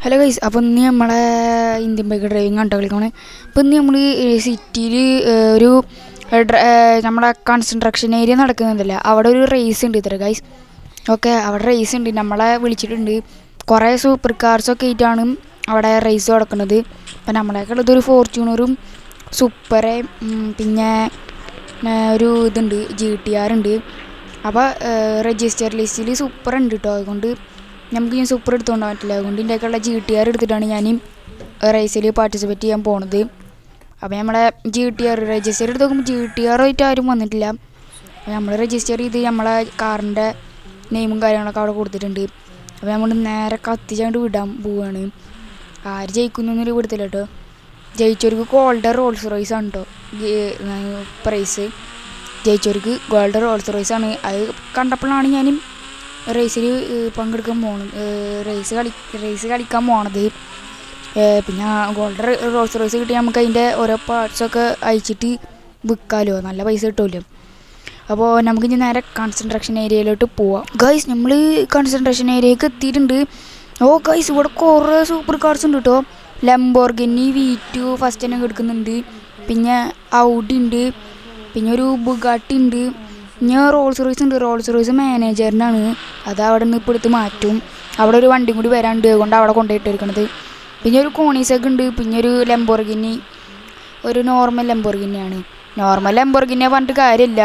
hello guys അപ്പം ഇന്ന് നമ്മളെ ഇന്ത്യൻ ബൈക്ക് ഡ്രൈവിംഗ് കണ്ടോ കളിക്കണേ അപ്പം ഇന്ന് നമ്മൾ സിറ്റിയിൽ ഒരു ഡ്ര- ഏർ നമ്മളെ കൺസ്ട്രക്ഷൻ ഏരിയ നടക്കുന്നുണ്ടല്ലോ അവിടെ ഒരു റേസ് ഉണ്ട് ഇത്ര ഗൈസ് ഓക്കെ അവിടെ റേസ് ഉണ്ട് നമ്മളെ വിളിച്ചിട്ടുണ്ട് കുറേ സൂപ്പർ കാർസൊക്കെ ആയിട്ടാണ് അവിടെ റേസ് നടക്കുന്നത് അപ്പം നമ്മളെയൊക്കെ ഉള്ളത് ഒരു ഫോർച്യൂണറും സൂപ്പറെ പിന്നെ ഏ, ഒരു ഇതുണ്ട് ജി ടി ആർ ഉണ്ട് അപ്പോൾ രജിസ്റ്റർ ലിസ്റ്റിൽ സൂപ്പർ ഉണ്ട് കേട്ടോ അതുകൊണ്ട് നമുക്ക് ഞാൻ സൂപ്പർ എടുത്തുകൊണ്ട് പറ്റില്ല അതുകൊണ്ട് ഇതിൻ്റെയൊക്കെയുള്ള ജി ടി ആർ എടുത്തിട്ടാണ് ഞാൻ റേസിൽ പാർട്ടിസിപ്പേറ്റ് ചെയ്യാൻ പോണത് അപ്പോൾ നമ്മളെ ജി ടി ആർ രജിസ്റ്റർ എടുത്ത് നോക്കുമ്പോൾ ജി ടി ആർ ആയിട്ട് ആരും വന്നിട്ടില്ല അപ്പോൾ നമ്മൾ രജിസ്റ്റർ ചെയ്ത് നമ്മളെ കാറിൻ്റെ നെയിമും കാര്യങ്ങളൊക്കെ അവിടെ കൊടുത്തിട്ടുണ്ട് അപ്പോൾ നമ്മൾ നേരെ കത്തിച്ചാണ്ട് വിടാൻ പോവുകയാണ് ആര് ജയിക്കുന്നൊന്നും കൊടുത്തില്ല കേട്ടോ ജയിച്ചവർക്ക് ഗോൾഡൻ റോൾസ് റോയ്സ് ആണ് കേട്ടോ പ്രൈസ് ജയിച്ചവർക്ക് ഗോൾഡൻ റോൾസ് റോയ്സ് ആണ് അത് കണ്ടപ്പോഴാണ് ഞാനും റേസിൽ പങ്കെടുക്കാൻ പോണത് റേസ് കളി റേസ് കളിക്കാൻ പോണത് ഏഹ് പിന്നെ ഗോൾഡൻ റോൾസ് റോയ്സ് കിട്ടി നമുക്ക് അതിൻ്റെ ഓരോ പാർട്സൊക്കെ അയച്ചിട്ട് വിൽക്കാമല്ലോ നല്ല പൈസ കിട്ടുമല്ലോ അപ്പോൾ നമുക്ക് ഇനി നേരെ കൺസെൻട്രേഷൻ ഏരിയയിലോട്ട് പോവാം ഗൈസ് നമ്മൾ കൺസെൻട്രേഷൻ ഏരിയക്ക് എത്തിയിട്ടുണ്ട് ഓ ഗൈസ് ഇവിടെ കുറേ സൂപ്പർ കാർസ് ഉണ്ട് കേട്ടോ ലംബോർഗിനി വി ടു ഫസ്റ്റ് തന്നെ എടുക്കുന്നുണ്ട് പിന്നെ ഔഡി ഉണ്ട് പിന്നെ ഒരു ബുഗാട്ടി ഉണ്ട് പിന്നെ റോൾസ് റോയ്സ് ഉണ്ട് റോൾസ് റോയ്സ് മാനേജറിനാണ് അത് അവിടെ നിന്ന് ഇപ്പോൾ എടുത്ത് മാറ്റും അവിടെ ഒരു വണ്ടിയും കൂടി വരാണ്ട് അതുകൊണ്ട് അവിടെ കൊണ്ടുപോയിട്ട് എടുക്കണത് പിന്നെ ഒരു കോണീസൊക്കെ ഉണ്ട് പിന്നെ ഒരു ലംബോർഗിനി ഒരു നോർമൽ ലംബോർഗിനിയാണ് നോർമൽ ലംബോർഗിനിയെ പറഞ്ഞിട്ട് കാര്യമില്ല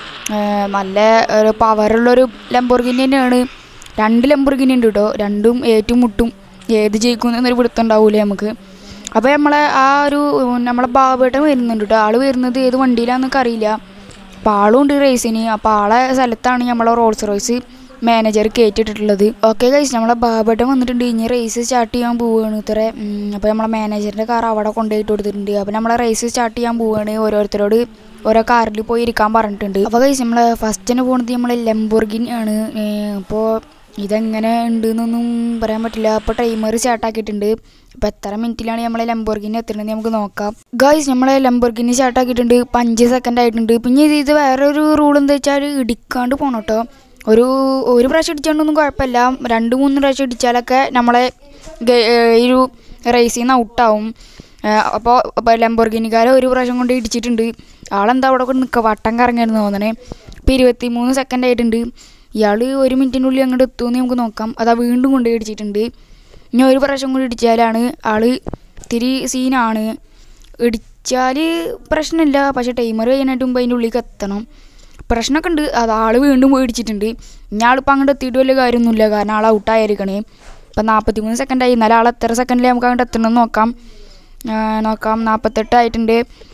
ഏർ നല്ല ഒരു പവറുള്ളൊരു ലംബോർഗിനി തന്നെയാണ് രണ്ട് ലംബോർഗിനി ഉണ്ട് കേട്ടോ രണ്ടും ഏറ്റും മുട്ടും ഏത് ജയിക്കും എന്നൊരു പിടുത്തം ഉണ്ടാവൂലേ നമുക്ക് അപ്പോൾ നമ്മളെ ആ ഒരു നമ്മളെ ബാബേട്ടൻ വരുന്നുണ്ട് കേട്ടോ ആള് വരുന്നത് ഏത് വണ്ടിയിലാണെന്നൊക്കെ അറിയില്ല അപ്പോൾ ആളും ഉണ്ട് റേസിന് അപ്പോൾ ആളെ സ്ഥലത്താണ് നമ്മളെ റോൾസ് റോയ്സ് മാനേജർ കയറ്റിയിട്ടുള്ളത് ഓക്കെ കഴിച്ച് നമ്മളെ ബാബേട്ടൻ വന്നിട്ടുണ്ട് ഇനി റേസ് സ്റ്റാർട്ട് ചെയ്യാൻ പോവുകയാണ് ഇത്ര അപ്പോൾ നമ്മളെ മാനേജറിൻ്റെ കാർ അവിടെ കൊണ്ടുപോയിട്ട് കൊടുത്തിട്ടുണ്ട് അപ്പോൾ നമ്മളെ റേസ് സ്റ്റാർട്ട് ചെയ്യാൻ പോവുകയാണ് ഓരോരുത്തരോട് ഓരോ കാറിൽ പോയി ഇരിക്കാൻ പറഞ്ഞിട്ടുണ്ട് അപ്പോൾ കഴിച്ച് നമ്മളെ ഫസ്റ്റ് തന്നെ പോകുന്നത് നമ്മളെ ലംബോർഗിനി ആണ് അപ്പോൾ ഇതെങ്ങനെ ഉണ്ട് എന്നൊന്നും പറയാൻ പറ്റില്ല അപ്പോൾ ടൈമർ സ്റ്റാർട്ട് ആക്കിയിട്ടുണ്ട് അപ്പോൾ എത്ര മിനിറ്റിലാണ് നമ്മളെ ലംബോർഗിനി എത്തുന്നത് നമുക്ക് നോക്കാം ഗായ്സ് നമ്മളെ ലംബോർഗിനി സ്റ്റാർട്ട് ആക്കിയിട്ടുണ്ട് ഇപ്പം അഞ്ച് സെക്കൻഡ് ആയിട്ടുണ്ട് പിന്നെ ഇത് ഇത് വേറെ ഒരു റൂൾ എന്താ വെച്ചാൽ ഇടിക്കാണ്ട് പോകണം കേട്ടോ ഒരു ഒരു പ്രാവശ്യം ഇടിച്ചാണ്ടൊന്നും കുഴപ്പമില്ല രണ്ട് മൂന്ന് പ്രാവശ്യം ഇടിച്ചാലൊക്കെ നമ്മളെ ഗ- ഏർ ഈ ഒരു റേസിൽ നിന്ന് ഔട്ടാവും അപ്പോൾ ഇപ്പോൾ ലംബോർഗിനിക്കാരെ ഒരു പ്രാവശ്യം കൊണ്ട് ഇടിച്ചിട്ടുണ്ട് ആളെന്താ അവിടെ കൊണ്ട് നിൽക്കുക വട്ടം കറങ്ങിയായിരുന്നു തോന്നണേ ഇപ്പോൾ ഇരുപത്തി മൂന്ന് സെക്കൻഡ് ആയിട്ടുണ്ട് ഇയാൾ ഒരു മിനിറ്റിനുള്ളിൽ അങ്ങോട്ട് എത്തുമെന്ന് നമുക്ക് നോക്കാം അതാ വീണ്ടും കൊണ്ട് ഇടിച്ചിട്ടുണ്ട് ഇനി ഒരു പ്രാവശ്യം കൂടി ഇടിച്ചാലാണ് ആള് ഇത്തിരി സീനാണ് ഇടിച്ചാൽ പ്രശ്നമില്ല പക്ഷേ ടൈമർ കഴിയാനായിട്ട് മുമ്പ് അതിൻ്റെ ഉള്ളിലേക്ക് എത്തണം പ്രശ്നമൊക്കെ ഉണ്ട് അത് ആൾ വീണ്ടും പോയി ഇടിച്ചിട്ടുണ്ട് ഇനി ആളിപ്പോൾ അങ്ങോട്ട് എത്തിയിട്ട് വലിയ കാര്യമൊന്നുമില്ല കാരണം ആൾ ഔട്ടായിരിക്കണേ ഇപ്പം നാൽപ്പത്തി മൂന്ന് സെക്കൻഡ് ആയി എന്നാലും ആൾ എത്ര സെക്കൻഡിൽ നമുക്ക് അങ്ങോട്ട് എത്തണമെന്ന് നോക്കാം ആ, നോക്കാം നാൽപ്പത്തെട്ട് ആയിട്ടുണ്ട്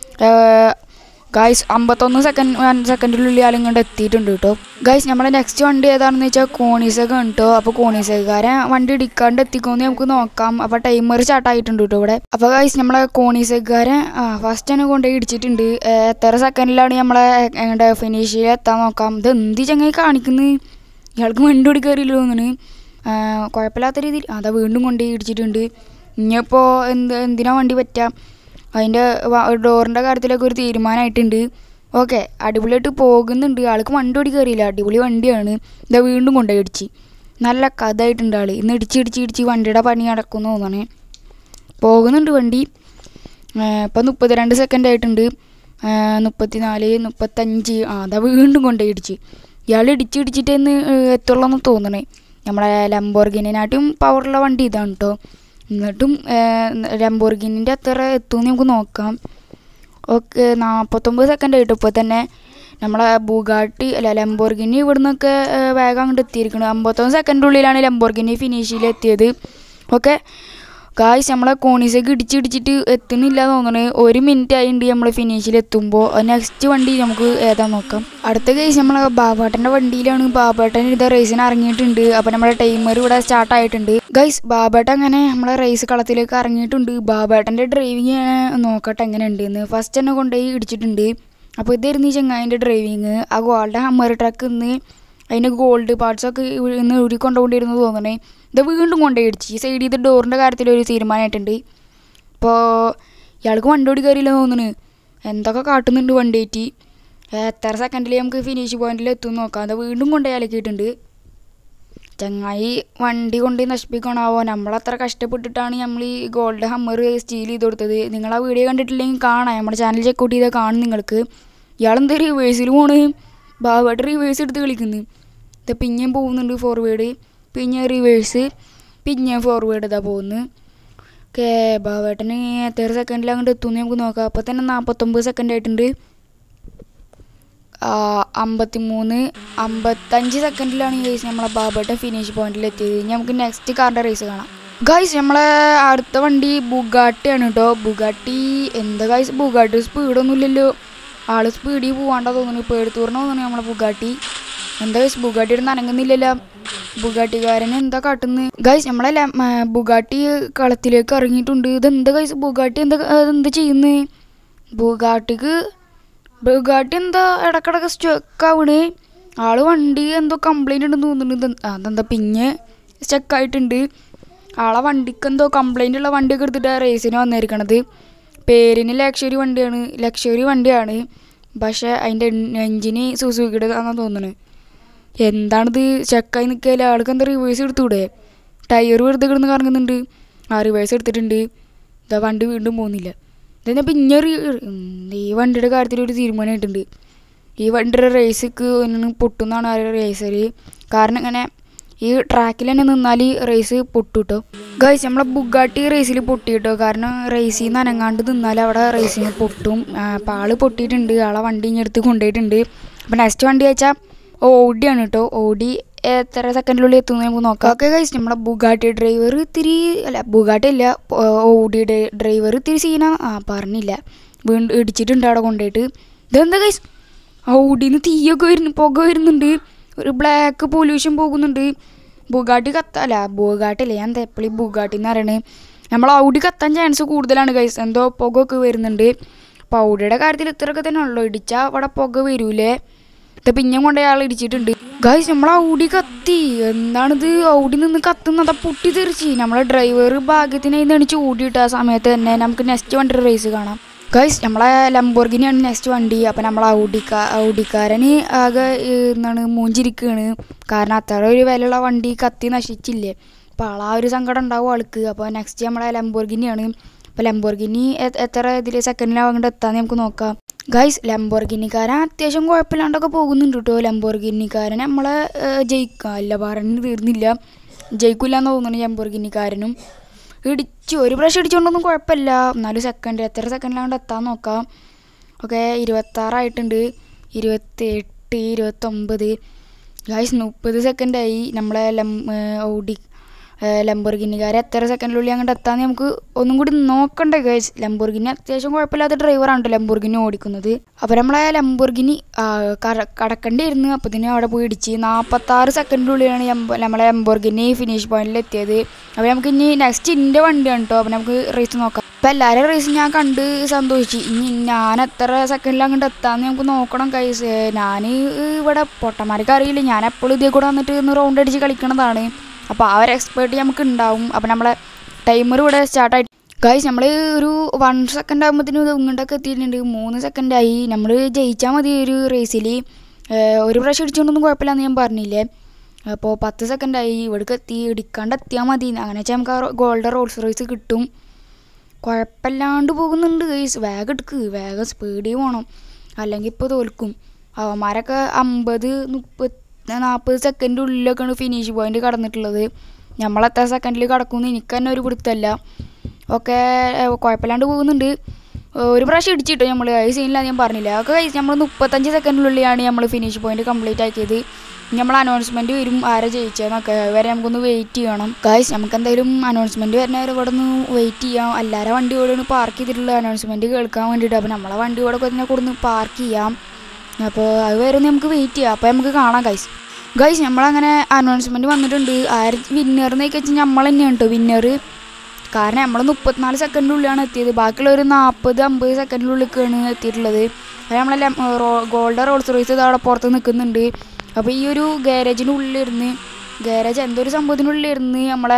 ഗായ്സ് അമ്പത്തൊന്ന് സെക്കൻഡ് സെക്കൻഡിനുള്ളിൽ ആൾ ഇങ്ങോട്ട് എത്തിയിട്ടുണ്ട് കേട്ടോ ഗായ്സ് നമ്മളെ നെക്സ്റ്റ് വണ്ടി ഏതാണെന്ന് വെച്ചാൽ കോണീസൊക്കെ ഉണ്ട് കേട്ടോ അപ്പോൾ കോണീസക്കാരെ വണ്ടി ഇടിക്കാണ്ട് എത്തിക്കുമെന്ന് നമുക്ക് നോക്കാം അപ്പോൾ ടൈമർ സ്റ്റാർട്ട് ആയിട്ടുണ്ട് കേട്ടോ ഇവിടെ അപ്പോൾ ഗായ്സ് നമ്മളെ കോണീസക്കാരെ ഫസ്റ്റ് തന്നെ കൊണ്ടുപോയി ഇടിച്ചിട്ടുണ്ട് ഏ, എത്ര സെക്കൻഡിലാണ് നമ്മളെ എങ്ങോട്ട് ഫിനിഷിൽ എത്താൻ നോക്കാം ഇത് എന്ത് ചങ്ങായി കാണിക്കുന്നത് ഇയാൾക്ക് വണ്ടി ഓടിക്കറിയില്ല തോന്നുന്നു കുഴപ്പമില്ലാത്ത രീതിയിൽ അതാ വീണ്ടും കൊണ്ടുപോയി ഇടിച്ചിട്ടുണ്ട് ഇനിയിപ്പോൾ എന്ത് എന്തിനാ വണ്ടി പറ്റാം അതിൻ്റെ ഡോറിൻ്റെ കാര്യത്തിലൊക്കെ ഒരു തീരുമാനമായിട്ടുണ്ട് ഓക്കെ അടിപൊളിയായിട്ട് പോകുന്നുണ്ട് ആൾക്ക് വണ്ടി ഓടിക്കറിയില്ല അടിപൊളി വണ്ടിയാണ് ഇതാ വീണ്ടും കൊണ്ടുപോയി ഇടിച്ച് നല്ല കഥയായിട്ടുണ്ട് ആൾ ഇന്ന് ഇടിച്ച് ഇടിച്ച് ഇടിച്ച് വണ്ടിയുടെ പണി നടക്കുന്നു തോന്നണേ പോകുന്നുണ്ട് വണ്ടി ഇപ്പം മുപ്പത്തിരണ്ട് സെക്കൻഡ് ആയിട്ടുണ്ട് മുപ്പത്തി നാല് മുപ്പത്തഞ്ച് ആ അതാ വീണ്ടും കൊണ്ടുപോയി ഇടിച്ച് ഇയാൾ ഇടിച്ച് ഇടിച്ചിട്ട് എന്ന് എത്തുള്ളൂ തോന്നണേ നമ്മളെ ലംബോർഗിനായിട്ടും പവറുള്ള വണ്ടി ഇതാണ് കേട്ടോ എന്നിട്ടും ലംബോർഗിനിൻ്റെ അത്ര എത്തുമെന്ന് നമുക്ക് നോക്കാം ഓക്കെ നാൽപ്പത്തൊമ്പത് സെക്കൻഡ് ആയിട്ട് ഇപ്പോൾ തന്നെ നമ്മളെ ബുഗാട്ടി അല്ല ലംബോർഗിനി ഇവിടുന്നൊക്കെ ഏഹ്, വേഗം അങ്ങോട്ട് എത്തിയിരിക്കുന്നത് അമ്പത്തൊന്ന് സെക്കൻഡ് ഉള്ളിലാണ് ലംബോർഗിനി ഫിനിഷിൽ എത്തിയത് ഓക്കെ ഗായ്സ് നമ്മളെ കോണീസൊക്കെ ഇടിച്ചിടിച്ചിട്ട് എത്തുന്നില്ല തോന്നണേ ഒരു മിനിറ്റ് ആയിട്ടുണ്ട് നമ്മൾ ഫിനിഷിൽ എത്തുമ്പോൾ നെക്സ്റ്റ് വണ്ടി നമുക്ക് ഏതാ നോക്കാം അടുത്ത കേസ് നമ്മളെ ബാബാട്ടൻ്റെ വണ്ടിയിലാണ് ബാബാട്ടൻ ഇത് റേസിന് ഇറങ്ങിയിട്ടുണ്ട് അപ്പോൾ നമ്മുടെ ടൈമർ ഇവിടെ സ്റ്റാർട്ട് ആയിട്ടുണ്ട് ഗൈസ് ബാബേട്ടൻ അങ്ങനെ നമ്മളെ റേസ് കളത്തിലേക്ക് ഇറങ്ങിയിട്ടുണ്ട് ബാബേട്ടൻ്റെ ഡ്രൈവിങ് നോക്കട്ടെ എങ്ങനെയുണ്ട് എന്ന് ഫസ്റ്റ് തന്നെ കൊണ്ടുപോയി ഇടിച്ചിട്ടുണ്ട് അപ്പോൾ ഇതായിരുന്നു ഈ ചെങ്ങായിൻ്റെ ഡ്രൈവിങ് ആ ഗോൾഡൻ ഹമ്മർ ട്രക്ക് ഇന്ന് അതിന് ഗോൾഡ് പാർട്സൊക്കെ ഇന്ന് ഊരി കൊണ്ടുകൊണ്ടിരുന്നു തോന്നണേ ഇത് വീണ്ടും കൊണ്ടുപോയി ഇടിച്ച് ഈ സൈഡിൽ ഇത് ഡോറിൻ്റെ കാര്യത്തിൽ ഒരു തീരുമാനമായിട്ടുണ്ട് ഇപ്പോൾ ഇയാൾക്ക് വണ്ടി ഓടി കയറിയില്ല തോന്നുന്നു എന്തൊക്കെ കാട്ടുന്നുണ്ട് വണ്ടിയായിട്ട് എത്ര സെക്കൻഡിൽ നമുക്ക് ഫിനിഷ് പോയിന്റിൽ എത്തും നോക്കാം അത് വീണ്ടും കൊണ്ടുപോയി അലക്കിയിട്ടുണ്ട് ചങ്ങായി വണ്ടി കൊണ്ട് നശിപ്പിക്കണാവോ നമ്മളത്ര കഷ്ടപ്പെട്ടിട്ടാണ് നമ്മൾ ഈ ഗോൾഡ് ഹമ്മർ സ്റ്റീൽ ചെയ്ത് കൊടുത്തത് നിങ്ങൾ ആ വീഡിയോ കണ്ടിട്ടില്ലെങ്കിൽ കാണാം നമ്മുടെ ചാനൽ ചെക്കൗട്ട് ചെയ്താൽ കാണും നിങ്ങൾക്ക് ഇയാളെന്താ റിവേഴ്സിൽ പോണ് ബാബായിട്ട് റിവേഴ്സ് എടുത്ത് കളിക്കുന്നു ഇത് പിന്നെയും പോകുന്നുണ്ട് ഫോർവേഡ് പിന്നെ റിവേഴ്സ് പിന്നെ ഫോർവേഡ് ഇതാ പോകുന്നു ഓക്കെ ബാബേട്ടന് എത്ര സെക്കൻഡിൽ അങ്ങോട്ട് എത്തുമെന്ന് നമുക്ക് നോക്കാം അപ്പോൾ തന്നെ നാൽപ്പത്തൊമ്പത് സെക്കൻഡ് ആയിട്ടുണ്ട് അമ്പത്തി മൂന്ന് അമ്പത്തഞ്ച് സെക്കൻഡിലാണ് ഈ റേസ് നമ്മളെ ബാബേട്ടൻ ഫിനിഷ് പോയിന്റിൽ എത്തിയത് ഇനി നമുക്ക് നെക്സ്റ്റ് കാറിൻ്റെ റേസ് കാണാം ഗൈസ് നമ്മളെ അടുത്ത വണ്ടി ബുഗാട്ടിയാണ് കേട്ടോ ബുഗാട്ടി എന്താ ഗൈസ് ബുഗാട്ടി സ്പീഡൊന്നും ഇല്ലല്ലോ ആള് സ്പീഡിൽ പോവാണ്ടാ തോന്നുന്നു ഇപ്പോൾ എടുത്തൂർന്ന് തോന്നുന്നു നമ്മളെ ബുഗാട്ടി എന്താ ഗൈസ് ബുഗാട്ടി ഇടുന്ന് അനങ്ങുന്നില്ലല്ലോ ബുഗാട്ടിക്കാരൻ എന്താ കാട്ടുന്നത് ഗൈസ് നമ്മളെ ല- മ, ബുഗാട്ടി കളത്തിലേക്ക് ഇറങ്ങിയിട്ടുണ്ട് ഇതെന്താ ഗൈസ് ബുഗാട്ടി എന്താ എന്താ ചെയ്യുന്നത് ബുഗാട്ടിക്ക് ബുഗാട്ടി എന്താ ഇടക്കിടക്ക് സ്റ്റക്ക് ആവണ് ആള് വണ്ടി എന്തോ കംപ്ലൈൻറ്റ് ഉണ്ടെന്ന് തോന്നുന്നുണ്ട് ഇത് അതെന്താ പിന്നെ സ്റ്റക്കായിട്ടുണ്ട് ആളെ വണ്ടിക്ക് എന്തോ കംപ്ലൈൻ്റ് ഉള്ള വണ്ടിയൊക്കെ എടുത്തിട്ട് റേസിന് വന്നിരിക്കണത് പേരിന് ലക്ഷറി വണ്ടിയാണ് ലക്ഷറി വണ്ടിയാണ് പക്ഷേ അതിൻ്റെ എഞ്ചിന് സുസുക്കിയുടെ ആണെന്ന് തോന്നുന്നത് എന്താണിത് ചെക്കായി നിൽക്കല്ലേ ആൾക്ക് എന്താ റിവേഴ്സ് എടുത്തൂടെ ടയർ വെറുതെ കിടന്ന് കറങ്ങുന്നുണ്ട് ആ റിവേഴ്സ് എടുത്തിട്ടുണ്ട് ഇതാ വണ്ടി വീണ്ടും പോകുന്നില്ല ഇതെന്നെ പിന്നെ ഒരു ഉം, ഈ വണ്ടിയുടെ കാര്യത്തിൽ ഒരു തീരുമാനമായിട്ടുണ്ട് ഈ വണ്ടിയുടെ റേസിക്ക് പൊട്ടുന്നാണ് ആ റേസർ കാരണം ഇങ്ങനെ ഈ ട്രാക്കിൽ തന്നെ നിന്നാൽ റേസ് പൊട്ടു കേട്ടോ ഗൈസ് നമ്മളെ ബുഗാട്ടി റേസിൽ പൊട്ടി കേട്ടോ കാരണം റേസിൽ നിന്ന് അനങ്ങാണ്ട് നിന്നാൽ അവിടെ റേസിന് പൊട്ടും ആ, അപ്പോൾ ആള് പൊട്ടിയിട്ടുണ്ട് ആളെ വണ്ടി ഇങ്ങനെ എടുത്ത് കൊണ്ടുപോയിട്ടുണ്ട് അപ്പോൾ നെക്സ്റ്റ് വണ്ടി വെച്ചാൽ ഓടിയാണ് കേട്ടോ ഓടി എത്ര സെക്കൻഡിനുള്ളിൽ എത്തുമെന്ന് നമുക്ക് നോക്കാം ഓക്കെ ഗൈസ് നമ്മുടെ ബുഗാട്ടി ഡ്രൈവർ ഇത്തിരി അല്ല ബുഗാട്ടി അല്ല ഓടി ഡ്രൈവർ ഇത്തിരി സീന ആ പറഞ്ഞില്ല വീണ്ടും ഇടിച്ചിട്ടുണ്ട് അവിടെ കൊണ്ടുപോയിട്ട് ഇതെന്താ ഗൈസ് ഔടിന്ന് തീയൊക്കെ വരുന്നു പുക വരുന്നുണ്ട് ഒരു ബ്ലാക്ക് പൊല്യൂഷൻ പോകുന്നുണ്ട് ബുഗാട്ടി കത്ത അല്ല ബുഗാട്ടി അല്ല ഞാൻ എന്താ എപ്പോഴും ബുഗാട്ടി എന്ന് പറയണേ നമ്മൾ ഔടി കത്താൻ ചാൻസ് കൂടുതലാണ് ഗൈസ് എന്തോ പുകയൊക്കെ വരുന്നുണ്ട് അപ്പോൾ ഔഡിയുടെ കാര്യത്തിൽ ഇത്രയൊക്കെ തന്നെ ഉള്ളൂ ഇടിച്ചാൽ അവിടെ പുക വരൂലേ ഇത് പിന്നെ കൊണ്ടുപോയി ആൾ ഇടിച്ചിട്ടുണ്ട് ഗൈസ് നമ്മൾ ഔടി കത്തി എന്താണിത് ഔടി നിന്ന് കത്തുന്നത് പൊട്ടി തെറിച്ച് നമ്മളെ ഡ്രൈവർ ഭാഗ്യത്തിന് അതിന് എണിച്ച് ഓടിയിട്ട് ആ സമയത്ത് തന്നെ നമുക്ക് നെക്സ്റ്റ് വണ്ടി റേസ് കാണാം ഗൈസ് നമ്മളെ ലംബോർഗിനിയാണ് നെക്സ്റ്റ് വണ്ടി അപ്പം നമ്മളെ ഔഡിക്കാ ഔഡിക്കാരന് ആകെ ഏ, എന്താണ് മൂഞ്ചിരിക്കുകയാണ് കാരണം അത്ര ഒരു വിലയുള്ള വണ്ടി കത്തി നശിച്ചില്ലേ അപ്പോൾ ആളാ ഒരു സങ്കടം ഉണ്ടാവും ആൾക്ക് അപ്പോൾ നെക്സ്റ്റ് നമ്മളെ ലംബോർഗിനിയാണ് അപ്പോൾ ലംബോർഗിനി എ- എത്ര ഇതിൽ സെക്കൻഡിലാണ് അങ്ങോട്ട് എത്താന്ന് നമുക്ക് നോക്കാം ഗൈസ് ലംബോർഗിനിക്കാരൻ അത്യാവശ്യം കുഴപ്പമില്ലാണ്ടൊക്കെ പോകുന്നുണ്ട് കേട്ടോ ലംബോർഗിനിക്കാരൻ നമ്മളെ ജയിക്കുക അല്ല പറഞ്ഞ് തീർന്നില്ല ജയിക്കില്ല എന്ന് തോന്നുന്നു ലംബോർഗിനിക്കാരനും ഇടിച്ചു ഒരു പ്രാവശ്യം ഇടിച്ചുകൊണ്ടൊന്നും കുഴപ്പമില്ല എന്നാലും സെക്കൻഡ് എത്ര സെക്കൻഡിലാണ്ട് എത്താൻ നോക്കാം ഓക്കെ ഇരുപത്താറായിട്ടുണ്ട് ഇരുപത്തെട്ട് ഇരുപത്തൊമ്പത് ഗായ്സ് മുപ്പത് സെക്കൻഡായി നമ്മളെ ലം ഓടി ലംബോർഗിനിക്കാരെ എത്ര സെക്കൻഡിനുള്ളിൽ അങ്ങോട്ട് എത്താന്ന് നമുക്ക് ഒന്നും കൂടി നോക്കണ്ടേ ഗൈസ് ലംബോർഗിനി അത്യാവശ്യം കുഴപ്പമില്ലാത്ത ഡ്രൈവറാണ് കേട്ടോ ലംബോർഗിനി ഓടിക്കുന്നത് അപ്പോൾ നമ്മളെ ലംബോർഗിനി ആ, കട- കടക്കണ്ടിരുന്നു അപ്പത്തിന് അവിടെ പോയി ഇടിച്ച് നാൽപ്പത്താറ് സെക്കൻഡിനുള്ളിലാണ് ലംബ- നമ്മളെ ലംബോർഗിനി ഫിനിഷ് പോയിന്റിൽ എത്തിയത് അപ്പോൾ നമുക്ക് ഇനി നെക്സ്റ്റ് ഇൻ്റെ വണ്ടിയാണ് കേട്ടോ അപ്പോൾ നമുക്ക് റേസ് നോക്കാം അപ്പോൾ എല്ലാവരും റേസ് ഞാൻ കണ്ട് സന്തോഷിച്ചു ഇനി ഞാൻ എത്ര സെക്കൻഡിൽ അങ്ങോട്ട് എത്താമെന്ന് നമുക്ക് നോക്കണം കൈസ് ഞാൻ ഇവിടെ പൊട്ടന്മാർക്ക് അറിയില്ല ഞാൻ എപ്പോഴും ഇതേ കൂടെ വന്നിട്ട് ഒന്ന് റൗണ്ട് അടിച്ച് കളിക്കണതാണ് അപ്പോൾ ആ ഒരു എക്സ്പേർട്ട് നമുക്ക് ഉണ്ടാവും അപ്പോൾ നമ്മളെ ടൈമർ ഇവിടെ സ്റ്റാർട്ടായിട്ട് ഗൈസ് നമ്മൾ ഒരു വൺ സെക്കൻഡ് ആകുമ്പോഴത്തേനും ഇത് ഇങ്ങോട്ടൊക്കെ എത്തിയിട്ടുണ്ട് മൂന്ന് സെക്കൻഡായി നമ്മൾ ജയിച്ചാൽ മതി ഒരു റേസിൽ ഒരു പ്രാവശ്യം ഇടിച്ചുകൊണ്ടൊന്നും കുഴപ്പമില്ലെന്ന് ഞാൻ പറഞ്ഞില്ലേ അപ്പോൾ പത്ത് സെക്കൻഡായി ഇവിടേക്ക് എത്തി ഇടിക്കാണ്ട് എത്തിയാൽ മതി അങ്ങനെ വെച്ചാൽ നമുക്ക് ആ ഗോൾഡ് റോൾസ് റേസ് കിട്ടും കുഴപ്പമില്ലാണ്ട് പോകുന്നുണ്ട് ഗൈസ് വേഗം എടുക്ക് വേഗം സ്പീഡിൽ പോകണം അല്ലെങ്കിൽ ഇപ്പോൾ തോൽക്കും അവന്മാരൊക്കെ അമ്പത് മുപ്പത് നാൽപ്പത് സെക്കൻഡ് ഉള്ളിലൊക്കെയാണ് ഫിനിഷ് പോയിന്റ് കടന്നിട്ടുള്ളത് നമ്മൾ എത്ര സെക്കൻഡിൽ കടക്കുമെന്ന് എനിക്ക് തന്നെ ഒരു പിടുത്തമല്ല ഒക്കെ ഏഹ്, കുഴപ്പമില്ലാണ്ട് പോകുന്നുണ്ട് ഏഹ്, ഒരു പ്രാവശ്യം ഇടിച്ചിട്ടോ നമ്മൾ ഈ സീനിലാണ് ഞാൻ പറഞ്ഞില്ല ഒക്കെ കഴിച്ച് നമ്മൾ മുപ്പത്തഞ്ച് സെക്കൻഡിനുള്ളിലാണ് നമ്മൾ ഫിനിഷ് പോയിന്റ് കംപ്ലീറ്റ് ആക്കിയത് നമ്മൾ അനൗൺസ്മെൻറ്റ് വരും ആരെ ജയിച്ചതെന്നൊക്കെ വരെ നമുക്കൊന്ന് വെയിറ്റ് ചെയ്യണം ഗായ്സ് നമുക്ക് എന്തായാലും അനൗൺസ്മെൻറ്റ് വരുന്ന വരെ ഇവിടെ ഒന്ന് വെയിറ്റ് ചെയ്യാം എല്ലാവരും വണ്ടി ഇവിടെ പാർക്ക് ചെയ്തിട്ടുള്ള അനൗൺസ്മെൻറ്റ് കേൾക്കാൻ വേണ്ടിയിട്ട് അപ്പോൾ നമ്മളെ വണ്ടി ഇവിടെ തന്നെ കൊടുന്ന് പാർക്ക് ചെയ്യാം അപ്പോൾ അത് വരെ ഒന്ന് നമുക്ക് വെയിറ്റ് ചെയ്യാം അപ്പോൾ നമുക്ക് കാണാം ഗൈസ് ഗൈസ് നമ്മളങ്ങനെ അനൗൺസ്മെൻറ്റ് വന്നിട്ടുണ്ട് ആര് വിന്നറിനൊക്കെ വെച്ചാൽ നമ്മൾ തന്നെയാണ് കേട്ടോ വിന്നർ കാരണം നമ്മൾ മുപ്പത്തിനാല് സെക്കൻഡിനുള്ളിലാണ് എത്തിയത് ബാക്കിയുള്ള ഒരു നാൽപ്പത് അമ്പത് സെക്കൻഡിനുള്ളിലേക്കാണ് എത്തിയിട്ടുള്ളത് അത് നമ്മളെ ഗോൾഡ് റോൾസ് റോയ്സ് ഇത് അവിടെ പുറത്ത് നിൽക്കുന്നുണ്ട് അപ്പോൾ ഈ ഒരു ഗാരേജിൻ്റെ ഉള്ളിലിരുന്ന് ഗാരേജ് എന്തോ ഒരു സംഭവത്തിനുള്ളിലിരുന്ന് നമ്മളെ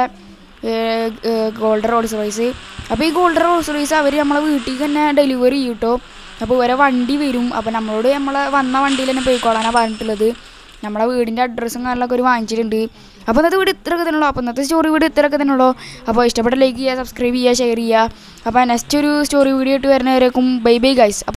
ഗോൾഡ് റോൾസ് റോയ്സ് അപ്പോൾ ഈ ഗോൾഡ് റോൾസ് റോയ്സ് അവർ നമ്മളെ വീട്ടിൽ തന്നെ ഡെലിവറി ചെയ്യും കേട്ടോ അപ്പോൾ ഇവരെ വണ്ടി വരും അപ്പോൾ നമ്മളോട് നമ്മളെ വന്ന വണ്ടിയിൽ തന്നെ പോയിക്കോളാനാണ് പറഞ്ഞിട്ടുള്ളത് നമ്മളെ വീടിൻ്റെ അഡ്രസ്സും കാര്യങ്ങളൊക്കെ ഒരു വാങ്ങിച്ചിട്ടുണ്ട് അപ്പോൾ ഇന്നത്തെ വീഡിയോ ഇത്രയൊക്കെ തന്നെയുള്ളൂ അപ്പോൾ ഇന്നത്തെ സ്റ്റോറി വീഡിയോ ഇത്രയൊക്കെ തന്നെയുള്ളൂ അപ്പോൾ ഇഷ്ടപ്പെട്ട ലൈക്ക് ചെയ്യുക സബ്സ്ക്രൈബ് ചെയ്യുക ഷെയർ ചെയ്യുക അപ്പോൾ നെക്സ്റ്റ് ഒരു സ്റ്റോറി വീഡിയോ ആയിട്ട് വരുന്നവരേക്കും ബൈ ബൈ ഗൈസ്